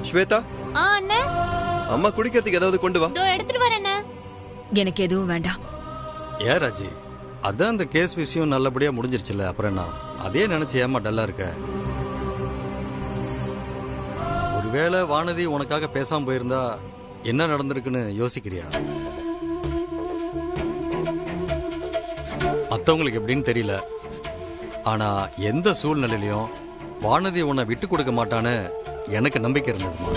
ஸ்வேதா ஆ அண்ணே அம்மா குடிக்கிறதுக்கு ஏதாவது கொண்டு வா இதோ எடுத்துட்டு வரேன் அண்ணே. எனக்கு எதுவும் வேண்டாம் ஏன் ராஜி அதான் அந்த கேஸ் விஷயம் நல்லபடியா முடிஞ்சிருச்சுல்ல அப்புறம் என்ன அதே நினைச்சு ஏமா டல்லா இருக்க ஒருவேளை வானதி உனக்காக பேசாம போயிருந்தா என்ன நடந்திருக்குன்னு யோசிக்கிறியா மத்தவங்களுக்கு எப்படின்னு தெரியல ஆனா எந்த சூழ்நிலையிலையும் வானதி உன்னை விட்டு கொடுக்க மாட்டான்னு எனக்கு நம்பிக்கை இருந்ததுமா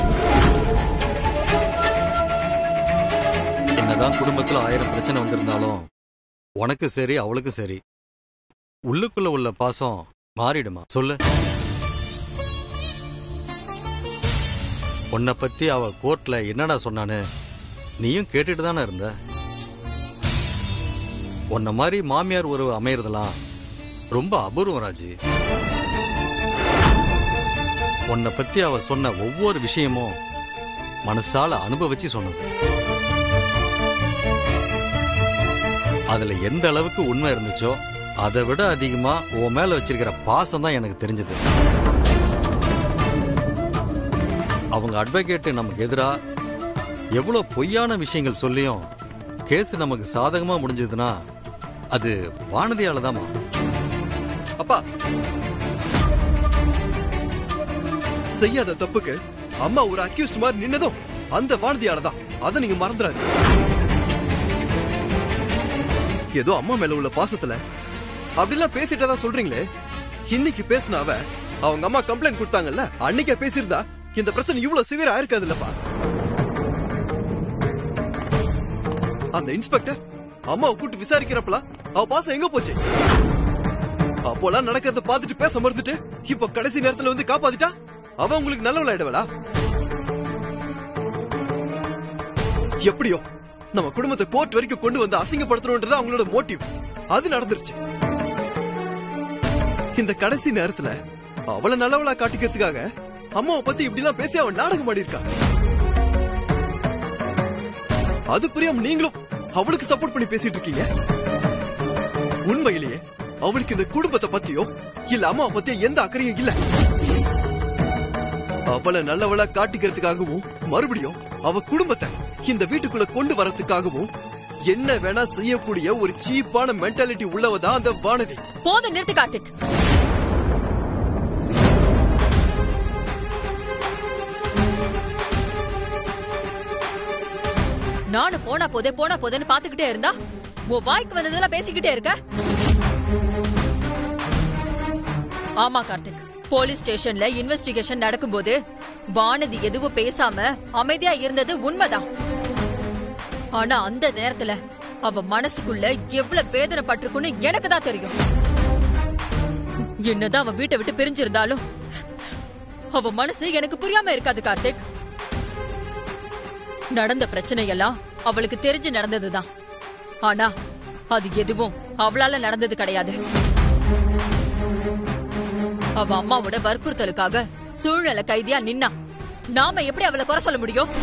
என்னதான் குடும்பத்துல ஆயிரம் பிரச்சனை வந்திருந்தாலும் உனக்கு சரி அவளுக்கு சரி உள்ளுக்குள்ள உள்ள பாசம் மாறிடுமா சொல்லு உன்னை பத்தி அவ கோர்ட்ல என்னடா சொன்னான்னு நீயும் கேட்டுட்டு தானே இருந்த உன்ன மாதிரி மாமியார் உறவு அமையறதெல்லாம் ரொம்ப அபூர்வம் ராஜி உன்னை பத்தி அவ சொன்ன ஒவ்வொரு விஷயமும் மனசால அனுபவிச்சு சொன்னது அதுல எந்த அளவுக்கு உண்மை இருந்துச்சோ அதை விட அதிகமா உன் மேல வச்சிருக்கிற பாசம் தான் எனக்கு தெரிஞ்சது அவங்க அட்வொகேட் நமக்கு எதிரா எவ்வளவு பொய்யான விஷயங்கள் சொல்லியும் கேஸ் நமக்கு சாதகமா முடிஞ்சதுன்னா அது வானதியால தாமா அப்பா செய்யாத தப்புக்கு அம்மா ஒரு அக்யூஸ் மாதிரி நின்னதும் அந்த வானதியால தான் அதை நீங்க மறந்துடாது ஏதோ அம்மா மேல உள்ள பாசத்துல அப்படிலாம் பேசிட்டதா சொல்றீங்களே இன்னைக்கு பேசின அவ அவங்க அம்மா கம்ப்ளைண்ட் கொடுத்தாங்கல்ல அன்னைக்கே பேசியிருந்தா இந்த பிரச்சனை இவ்வளவு சிவியரா இருக்காது இல்லப்பா அந்த இன்ஸ்பெக்டர் அம்மாவை கூட்டு விசாரிக்கிறப்பலாம் அவ பாசம் எங்க போச்சு அப்போலாம் நடக்கிறத பார்த்துட்டு பேச மறந்துட்டு இப்ப கடைசி நேரத்துல வந்து காப்பாத்திட்டா அவ உங்களுக்கு நல்லவள ஆயிடுவளா எப்படியோ நம்ம குடும்பத்தை கோர்ட் வரைக்கும் கொண்டு வந்து அசிங்கப்படுத்தணும்ன்றது அவங்களோட மோட்டிவ் அது நடந்துருச்சு இந்த கடைசி நேரத்துல அவளை நல்லவளா காட்டிக்கிறதுக்காக அம்மாவை பத்தி இப்படி எல்லாம் பேசி அவன் நாடகம் ஆடி இருக்கா அது புரியாம நீங்களும் அவளுக்கு சப்போர்ட் பண்ணி பேசிட்டு இருக்கீங்க உண்மையிலேயே அவளுக்கு இந்த குடும்பத்தை பத்தியோ இல்ல அம்மாவை பத்தியோ எந்த அக்கறையும் இல்ல அவளை நல்லவளா காட்டிக்கிறதுக்காகவும் மறுபடியும் அவ குடும்பத்தை இந்த வீட்டுக்குள்ள கொண்டு வரதுக்காகவும் என்ன வேணா செய்யக்கூடிய ஒரு சீப்பான மென்டாலிட்டி உள்ளவதான் அந்த வானதி போதும் நிறுத்து கார்த்திக் நானும் போனா போதே போனா போதேன்னு பாத்துக்கிட்டே இருந்தா உன் வாய்க்கு வந்ததெல்லாம் பேசிக்கிட்டே இருக்க ஆமா கார்த்திக் போலீஸ் ஸ்டேஷன்ல இன்வெஸ்டிகேஷன் நடக்கும்போது வானதி எதுவும் பேசாம அமைதியா இருந்தது உண்மைதான் ஆனா அந்த நேரத்துல அவ மனசுக்குள்ள எவ்வளவு வேதனைப்பட்டிருக்குன்னு எனக்கு தான் தெரியும் என்னதான் அவ வீட்டை விட்டு பிரிஞ்சிருந்தாலும் அவ மனசு எனக்கு புரியாம இருக்காது கார்த்திக் நடந்த பிரச்சனையெல்லாம் அவளுக்கு தெரிஞ்சு நடந்ததுதான் ஆனா அது எதுவும் அவளால நடந்தது கிடையாது அவ அம்மாவோட வற்புறுத்தலுக்காக சூழ்நிலை கைதியா நின்னா நாம எப்படி அவளை குறை சொல்ல முடியும்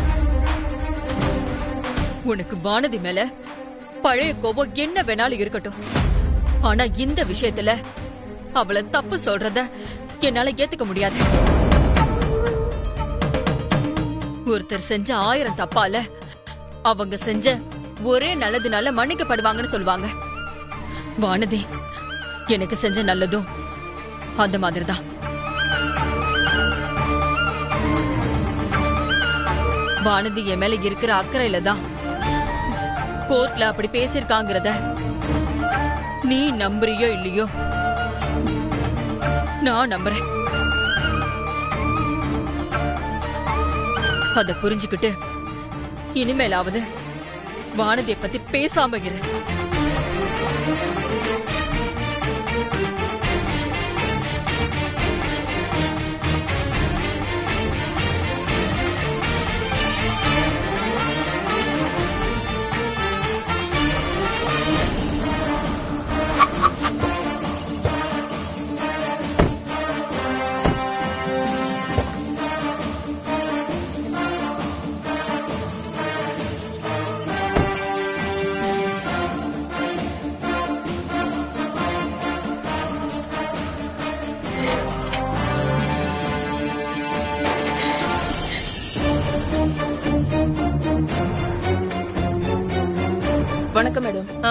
உனக்கு வானதி மேல பழைய கோபம் என்ன வேணாலும் இருக்கட்டும் ஆனா இந்த விஷயத்துல அவளை தப்பு சொல்றத என்னால ஏத்துக்க முடியாது ஒருத்தர் செஞ்ச ஆயிரம் தப்பால அவங்க செஞ்ச ஒரே நல்லதுனால மன்னிக்கப்படுவாங்கன்னு சொல்லுவாங்க வானதி எனக்கு செஞ்ச நல்லதும் அந்த மாதிரிதான் வானதி என் மேல இருக்கிற அக்கறையில தான் கோர்ட்ல அப்படி பேசிருக்காங்கிறத நீ நம்புறியோ இல்லையோ நான் நம்புறேன் அத புரிஞ்சுக்கிட்டு இனிமேலாவது வானதியை பத்தி பேசாம இரு வணக்கம் மேடம் ஆ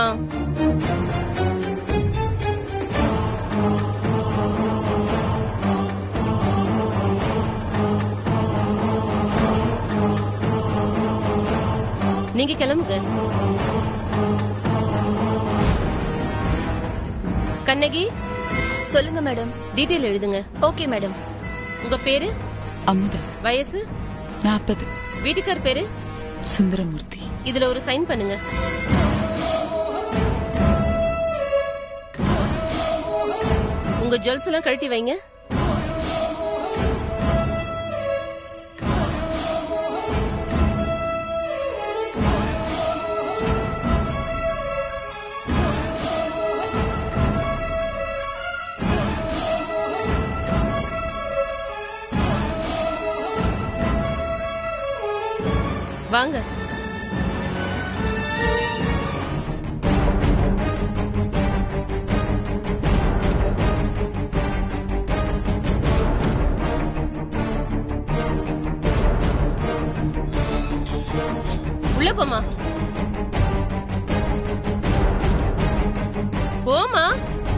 நீங்க கிளம்புங்க கண்ணகி சொல்லுங்க மேடம் டீட்டெயில் எழுதுங்க ஓகே மேடம் உங்க பேரு அமுதா வயசு நாற்பது வீட்டுக்கார் பேரு சுந்தரமூர்த்தி இதுல ஒரு சைன் பண்ணுங்க உங்க ஜுவல்ஸ் எல்லாம் கழட்டி வைங்க வாங்க உள்ள போமா போமா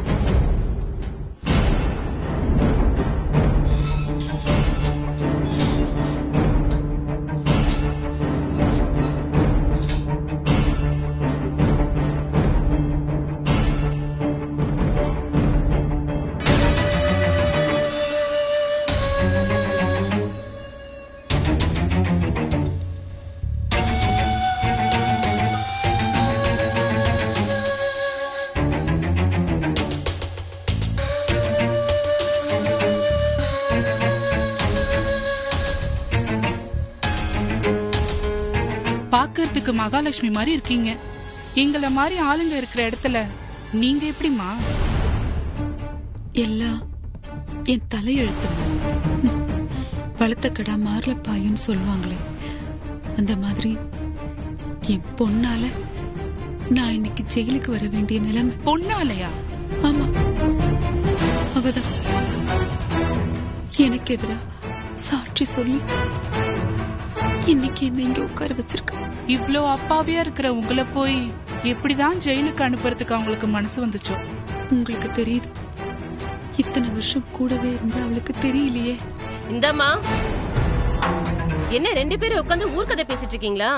பார்க்கறதுக்கு மகாலட்சுமி மாதிரி இருக்கீங்க எங்களை மாதிரி ஆளுங்க இருக்கிற இடத்துல நீங்க எப்படிமா எல்லாம் என் தலையெழுத்துமா ம். வளர்த்த கடா மார்ல பாயுன்னு சொல்லுவாங்களே அந்த மாதிரி என் பொண்ணால நான் இன்னைக்கு ஜெயிலுக்கு வர வேண்டிய நிலைமை பொண்ணாலையா ஆமா அவதான் எனக்கு எதிரா சாட்சி சொல்லி இன்னைக்கு என்ன இங்க உட்கார வச்சிருக்கா இவ்ளோ அப்பாவியா இருக்கிற உங்களை போய் எப்படிதான் ஜெயிலுக்கு அனுப்புறதுக்கு அவங்களுக்கு மனசு வந்துச்சோ உங்களுக்கு தெரியுது இத்தனை வருஷம் கூடவே இருந்தா அவளுக்கு தெரியலையே இந்தாம்மா என்ன ரெண்டு பேரும் உட்காந்து ஊர்க்கதை பேசிட்டு இருக்கீங்களா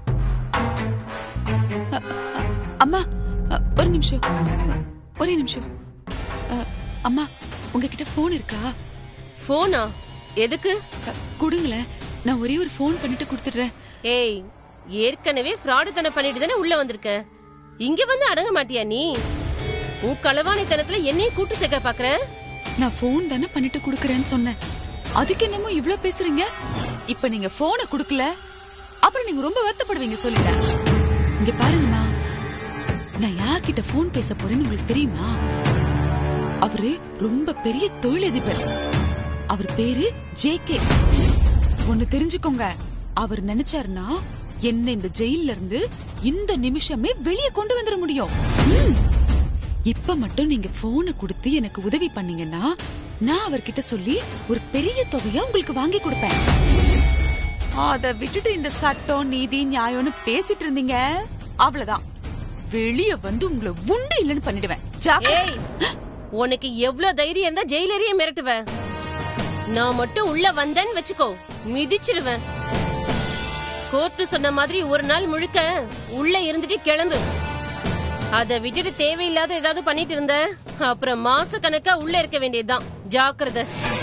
அம்மா அ, ஒரு நிமிஷம் அ, ஒரே நிமிஷம் அ, அம்மா உங்ககிட்ட போன் இருக்கா போனா எதுக்கு அ, கொடுங்களேன் நான் ஒரே ஒரு ஃபோன் பண்ணிட்டு கொடுத்துடுறேன் ஏய் ஏற்கனவே ஃப்ராடு தனம் பண்ணிட்டு தானே உள்ள வந்திருக்க இங்க வந்து அடங்க மாட்டியா நீ உன் களவாணித்தனத்துல என்னையும் கூட்டு சேர்க்க பாக்குற நான் ஃபோன் தானே பண்ணிட்டு கொடுக்கறேன்னு சொன்னேன் அதுக்கு என்னமோ இவ்ளோ பேசுறீங்க இப்ப நீங்க போனை கொடுக்கல அப்புறம் நீங்க ரொம்ப வருத்தப்படுவீங்க சொல்லிட்டேன் இங்க பாருங்கம்மா நான் யார்கிட்ட ஃபோன் பேச போறேன்னு உங்களுக்கு தெரியுமா அவரு ரொம்ப பெரிய தொழிலதிபர் அவர் பேரு ஜே கே ஒண்ணு தெரிஞ்சுக்கோங்க அவர் நினைச்சாருன்னா என்ன இந்த ஜெயில்ல இருந்து இந்த நிமிஷமே வெளியே கொண்டு வந்துட முடியும் ம். இப்ப மட்டும் நீங்க போனை கொடுத்து எனக்கு உதவி பண்ணீங்கன்னா நான் அவர்கிட்ட சொல்லி ஒரு பெரிய தொகையா உங்களுக்கு வாங்கி கொடுப்பேன் அத விட்டுட்டு இந்த சட்டம் நீதி நியாயம்னு பேசிட்டு இருந்தீங்க அவ்வளவுதான் வெளிய வந்து உங்களை உண்டு இல்லைன்னு பண்ணிடுவேன் ஜாக்கிரதை. ஏய் உனக்கு எவ்ளோ தைரியம் இருந்தா ஜெயிலரையே மிரட்டுவ நான் மட்டும் உள்ள வந்தேன்னு வச்சுக்கோ மிதிச்சிடுவேன் கோர்ட்டு சொன்ன மாதிரி ஒரு நாள் முழுக்க உள்ள இருந்துட்டு கிளம்பு அத விட்டுட்டு தேவையில்லாத ஏதாவது பண்ணிட்டு இருந்த அப்புறம் மாச கணக்கா உள்ள இருக்க வேண்டியதுதான் ஜாக்கிரதை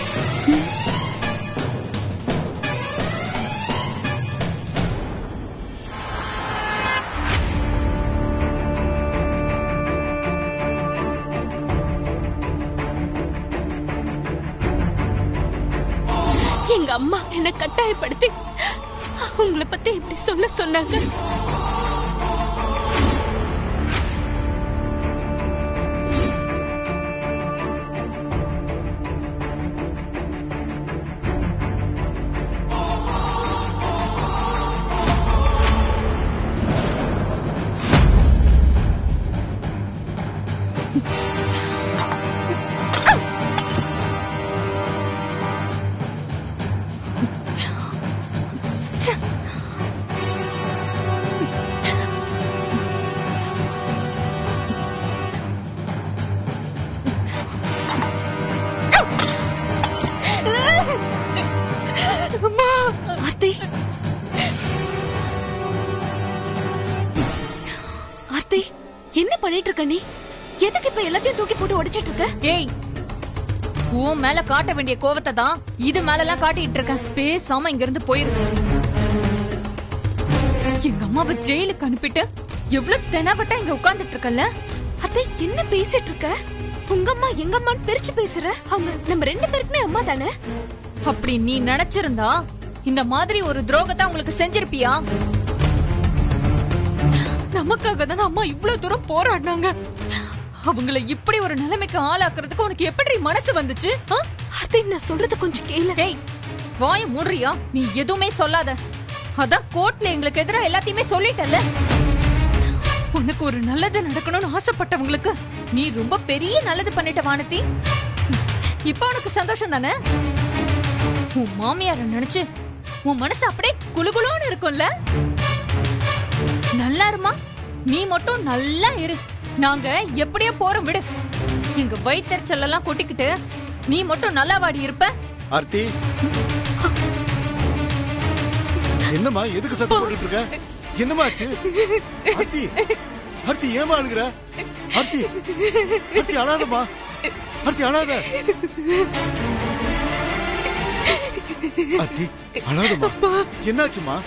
எங்க அம்மா என்ன கட்டாயப்படுத்தி உங்களை பத்தி இப்படி சொல்ல சொன்னாங்க என்ன பண்ணிட்டு இருக்க நீ எதுக்கு இப்ப எல்லாத்தையும் தூக்கி போட்டு உடைச்சிட்டு இருக்க ஏய் உன் மேல காட்ட வேண்டிய கோவத்தை தான் இது மேல எல்லாம் காட்டிட்டு இருக்க பேசாம இங்க இருந்து போயிரு எங்க அம்மாவை ஜெயிலுக்கு அனுப்பிட்டு எவ்வளவு தெனாவட்டா இங்க உட்கார்ந்துட்டு இருக்கல்ல அத்தை என்ன பேசிட்டு இருக்க உங்க அம்மா எங்க அம்மான்னு பிரிச்சு பேசுற அவங்க நம்ம ரெண்டு பேருக்குமே அம்மா தானே அப்படி நீ நினைச்சிருந்தா இந்த மாதிரி ஒரு துரோகத்தை உங்களுக்கு செஞ்சிருப்பியா நமக்காக தானே அம்மா இவ்வளவு தூரம் போராடினாங்க அவங்கள இப்படி ஒரு நிலைமைக்கு ஆளாக்குறதுக்கு உனக்கு எப்படி மனசு வந்துச்சு ஆ? அத்தை நான் சொல்றது கொஞ்சம் கேளு ஏய் வாய மூடுறியா நீ எதுவுமே சொல்லாத அதான் கோர்ட்ல எங்களுக்கு எதிரா எல்லாத்தையுமே சொல்லிட்டல்ல உனக்கு ஒரு நல்லது நடக்கணும்னு ஆசைப்பட்டவங்களுக்கு நீ ரொம்ப பெரிய நல்லது பண்ணிட்ட வானதி இப்ப உனக்கு சந்தோஷம் தானே உன் மாமியார நினைச்சு உன் மனசு அப்படியே குளுகுளுன்னு இருக்கும்ல நல்லா இருமா நீ மட்டும் நல்லா இரு நாங்க எப்படியோ போறோம் விடு எங்க வயிற்றுச்சல் எல்லாம் கொட்டிக்கிட்டு நீ மட்டும் நல்லா வாடி இருப்ப ஆர்த்தி என்னம்மா எதுக்கு சத்தம் போட்டுட்டு இருக்க என்னம்மா ஆச்சு ஆர்த்தி ஆர்த்தி ஏமா அழுகுற ஆர்த்தி ஆர்த்தி அழாதம்மா ஆர்த்தி அழாத ஆர்த்தி அழாதம்மா என்னாச்சுமா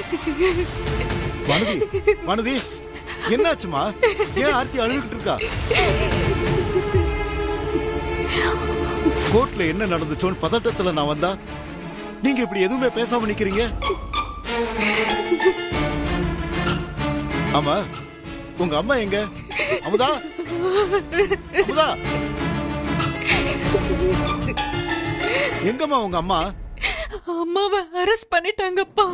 வனதி வனதி என்னாச்சுமா ஏன் ஆர்த்தி அழுதுகிட்டு இருக்கா கோர்ட்ல என்ன நடந்துச்சோன்னு பதட்டத்துல நான் வந்தா நீங்க இப்படி எதுவுமே பேசாம நிக்கிறீங்க ஆமா உங்க அம்மா எங்க அமுதா அமுதா எங்கம்மா உங்க அம்மா அம்மாவை அரெஸ்ட் பண்ணிட்டாங்கப்பா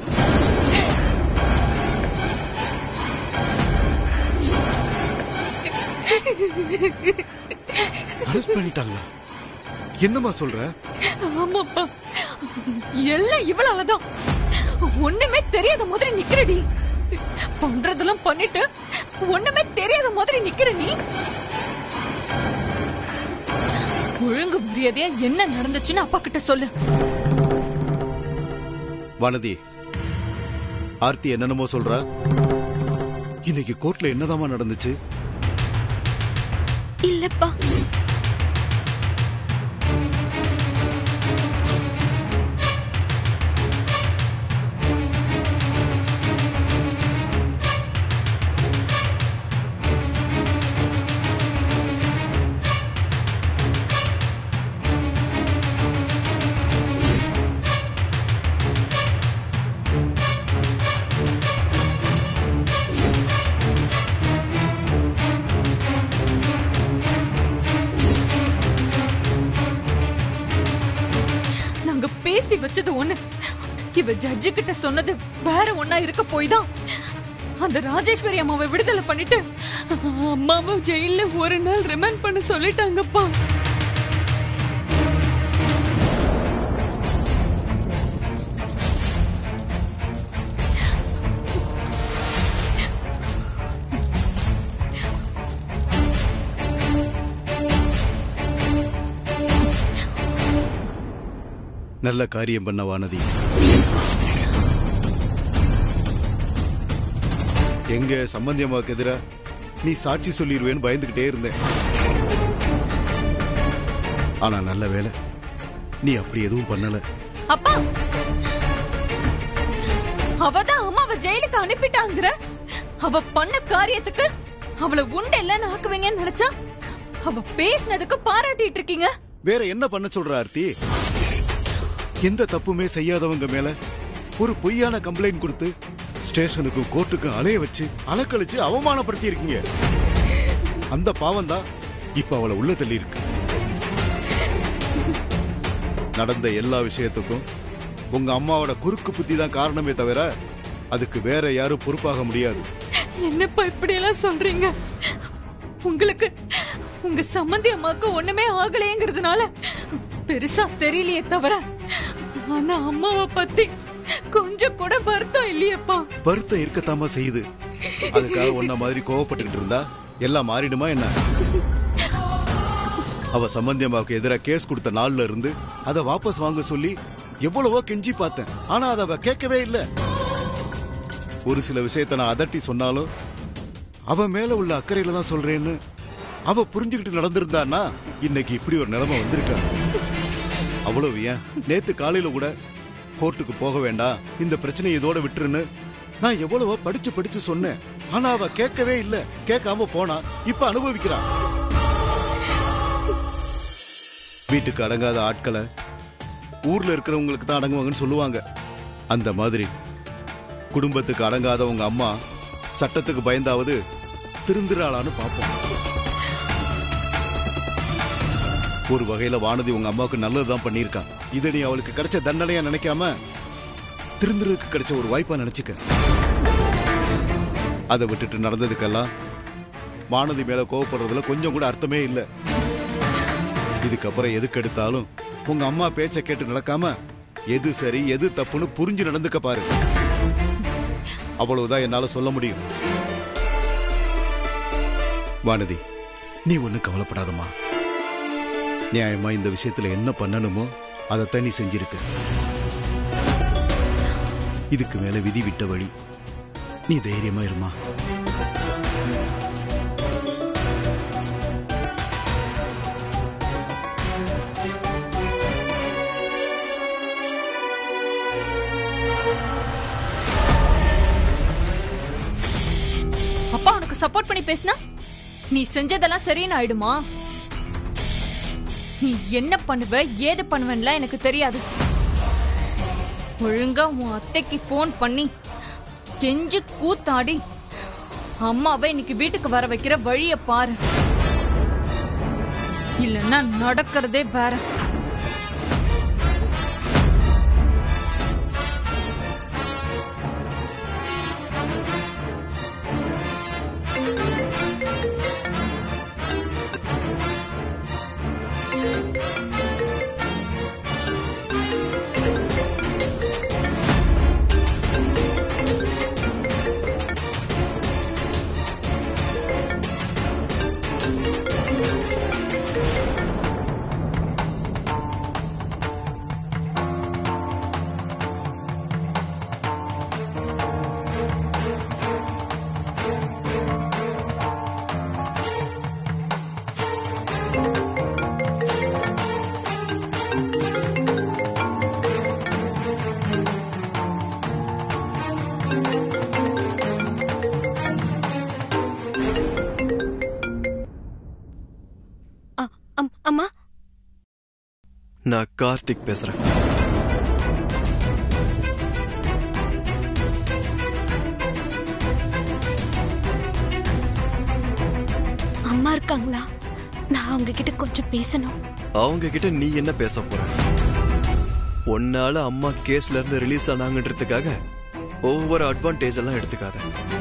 அரெஸ்ட் பண்ணிட்டாங்களா என்னம்மா சொல்ற ஆமாப்பா எல்லாம் இவ்வளவுதான் ஒண்ணுமே தெரியாத மாதிரி நிக்கிறடி பண்றதெல்லாம் பண்ணிட்டு ஒண்ணுமே தெரியாத மாதிரி நிக்கிற நீ ஒழுங்கு மரியாதையா என்ன நடந்துச்சுன்னு அப்பா கிட்ட சொல்லு வானதி ஆர்த்தி என்னென்னமோ சொல்றா இன்னைக்கு கோர்ட்ல என்னதாம்மா நடந்துச்சு இல்லப்பா நாங்க பேசி வச்சது ஒண்ணு இவ ஜட்ஜு கிட்ட சொன்னது வேற ஒண்ணா இருக்க போய் தான் அந்த ராஜேஸ்வரி அம்மாவை விடுதலை பண்ணிட்டு அம்மாவை ஜெயில ஒரு நாள் ரிமைண்ட் பண்ண சொல்லிட்டாங்கப்பா நல்ல காரியம் பண்ண வானதி எங்க சம்பந்தி அம்மாவுக்கு எதிரா நீ சாட்சி சொல்லிடுவேன்னு பயந்துகிட்டே இருந்தேன் ஆனா நல்ல வேலை நீ அப்படி எதுவும் பண்ணல அப்பா அவதான் அம்மாவை ஜெயிலுக்கு அனுப்பிட்டாங்கிற அவ பண்ண காரியத்துக்கு அவளை உண்டு இல்லைன்னு ஆக்குவீங்கன்னு நினைச்சா அவ பேசினதுக்கு பாராட்டிட்டு இருக்கீங்க வேற என்ன பண்ண சொல்ற ஆர்த்தி எந்த தப்புமே செய்யாதவங்க மேல ஒரு பொய்யான கம்ப்ளைண்ட் கொடுத்து ஸ்டேஷனுக்கும் கோர்ட்டுக்கும் அலைய வச்சு அலக்கழிச்சு அவமானப்படுத்தி இருக்கீங்க அந்த பாவம் தான் இப்ப அவளை உள்ள தள்ளி இருக்கு நடந்த எல்லா விஷயத்துக்கும் உங்க அம்மாவோட குறுக்கு புத்தி தான் காரணமே தவிர அதுக்கு வேற யாரும் பொறுப்பாக முடியாது என்னப்பா இப்படி எல்லாம் சொல்றீங்க உங்களுக்கு உங்க சம்மந்தி அம்மாக்கு ஒண்ணுமே ஆகலையேங்கிறதுனால பெருசா தெரியலையே தவிர ஆனா அம்மாவை பத்தி கொஞ்சம் கூட வருத்தம் இல்லையேப்பா வருத்தம் இருக்கத்தாமா செய்யுது அதுக்காக உன்ன மாதிரி கோவப்பட்டுக்கிட்டு இருந்தா எல்லாம் மாறிடுமா என்ன அவ சம்பந்தி அம்மாவுக்கு எதிராக கேஸ் கொடுத்த நாள்ல இருந்து அதை வாபஸ் வாங்க சொல்லி எவ்வளவோ கெஞ்சி பார்த்தேன் ஆனா அதை அவ கேட்கவே இல்ல ஒரு சில விஷயத்தை நான் அதட்டி சொன்னாலும் அவ மேல உள்ள அக்கறையில தான் சொல்றேன்னு அவ புரிஞ்சுக்கிட்டு நடந்திருந்தான்னா இன்னைக்கு இப்படி ஒரு நிலைமை வந்திருக்கா அவ்வளவு ஏன் நேத்து காலையில கூட கோர்ட்டுக்கு போக வேண்டாம் இந்த பிரச்சனையை இதோட விட்டுருன்னு நான் எவ்வளவோ படிச்சு படிச்சு சொன்னேன் ஆனா அவ கேட்கவே இல்ல கேட்காம போனா இப்ப அனுபவிக்கிறான் வீட்டுக்கு அடங்காத ஆட்களை ஊர்ல இருக்கிறவங்களுக்கு தான் அடங்குவாங்கன்னு சொல்லுவாங்க அந்த மாதிரி குடும்பத்துக்கு அடங்காத உங்க அம்மா சட்டத்துக்கு பயந்தாவது திருந்துறாளான்னு பார்ப்போம் ஒரு வகையில வானதி உங்க அம்மாவுக்கு நல்லதுதான் பண்ணியிருக்கா இதை நீ அவளுக்கு கிடைச்ச தண்டனையா நினைக்காம திருந்துறதுக்கு கிடைச்ச ஒரு வாய்ப்பா நினைச்சுக்க அதை விட்டுட்டு நடந்ததுக்கெல்லாம் வானதி மேல கோவப்படுறதுல கொஞ்சம் கூட அர்த்தமே இல்ல இதுக்கப்புறம் எதுக்கு எடுத்தாலும் உங்க அம்மா பேச்ச கேட்டு நடக்காம எது சரி எது தப்புன்னு புரிஞ்சு நடந்துக்க பாரு அவ்வளவுதான் என்னால சொல்ல முடியும் வானதி நீ ஒண்ணு கவலைப்படாதம்மா நியாயமா இந்த விஷயத்துல என்ன பண்ணணுமோ அதைத்தான் நீ செஞ்சிருக்க இதுக்கு மேல விதி விட்ட வழி நீ தைரியமா இருமா அப்பா உனக்கு சப்போர்ட் பண்ணி பேசினா நீ செஞ்சதெல்லாம் சரின்னு ஆயிடுமா நீ என்ன பண்ணுவ ஏது பண்ணுவேன்ல எனக்கு தெரியாது ஒழுங்கா உன் அத்தைக்கு ஃபோன் பண்ணி கெஞ்சு கூத்தாடி அம்மாவை இன்னைக்கு வீட்டுக்கு வர வைக்கிற வழிய பாரு இல்லன்னா நடக்கிறதே வேற அம்மா நான் கார்த்திக் பேசுறேன் அம்மா இருக்காங்களா நான் அவங்க கிட்ட கொஞ்சம் பேசணும் அவங்க கிட்ட நீ என்ன பேச போற ஒன்னால அம்மா கேஸ்ல இருந்து ரிலீஸ் ஆனாங்கன்றதுக்காக ஒவ்வொரு அட்வான்டேஜ் எல்லாம் எடுத்துக்காத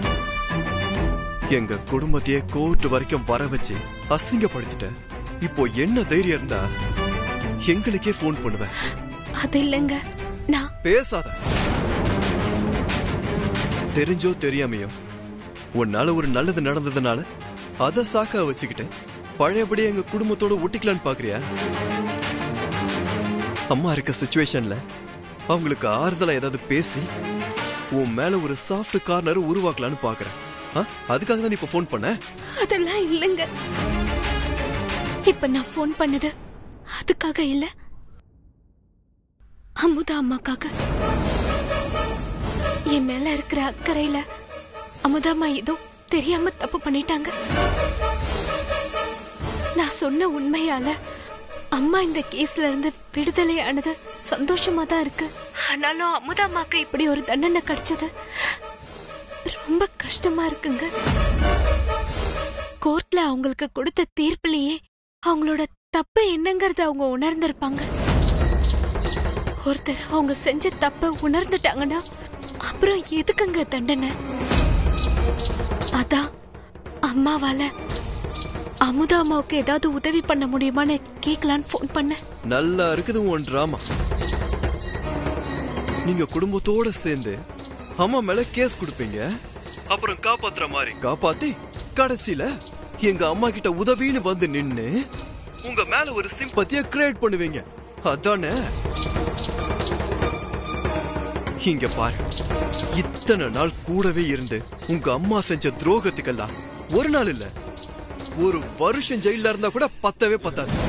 எங்க குடும்பத்தையே கோர்ட் வரைக்கும் வர வச்சு அசிங்கப்படுத்திட்ட இப்போ என்ன தைரியம் இருந்தா எங்களுக்கே ஃபோன் பண்ணுவேன் அது இல்லைங்க நான் பேசாத தெரிஞ்சோ தெரியாமையோ உன்னால ஒரு நல்லது நடந்ததுனால அத சாக்கா வச்சுக்கிட்டு பழையபடி எங்க குடும்பத்தோட ஒட்டிக்கலான்னு பாக்குறியா அம்மா இருக்க சுச்சுவேஷன்ல அவங்களுக்கு ஆறுதலா ஏதாவது பேசி உன் மேல ஒரு சாஃப்ட் கார்னர் உருவாக்கலான்னு பாக்குறேன் ஆ? அதுக்காக தான் இப்ப ஃபோன் பண்ண அதெல்லாம் இல்லைங்க இப்ப நான் ஃபோன் பண்ணது அதுக்காக இல்ல அமுதா அம்மாக்காக என் மேல இருக்கிற அக்கறையில அமுதா அம்மா ஏதோ தெரியாம தப்பு பண்ணிட்டாங்க நான் சொன்ன உண்மையால அம்மா இந்த கேஸ்ல இருந்து விடுதலை ஆனது சந்தோஷமா தான் இருக்கு ஆனாலும் அமுதா அம்மாக்கு இப்படி ஒரு தண்டனை கிடைச்சது ரொம்ப கஷ்டமா இருக்குங்க கோர்ட்ல அவங்களுக்கு கொடுத்த தீர்ப்புலயே அவங்களோட தப்பு என்னங்கறத அவங்க உணர்ந்திருப்பாங்க ஒருத்தர் அவங்க செஞ்ச தப்ப உணர்ந்துட்டாங்கன்னா அப்புறம் எதுக்குங்க தண்டனை அதான் அம்மாவால அமுதா அம்மாவுக்கு ஏதாவது உதவி பண்ண முடியுமான்னு கேட்கலான்னு ஃபோன் பண்ணேன் நல்லா இருக்குது உன் டிராமா நீங்க குடும்பத்தோட சேர்ந்து அம்மா மேல கேஸ் கொடுப்பீங்க அப்புறம் காப்பாத்துற மாதிரி காப்பாத்தி கடைசியில எங்க அம்மா கிட்ட உதவின்னு வந்து நின்னு உங்க மேல ஒரு சிம்பத்திய கிரியேட் பண்ணுவீங்க அதானே இங்க பாரு இத்தனை நாள் கூடவே இருந்து உங்க அம்மா செஞ்ச துரோகத்துக்கெல்லாம் ஒரு நாள் இல்ல ஒரு வருஷம் ஜெயில இருந்தா கூட பத்தவே பத்தாது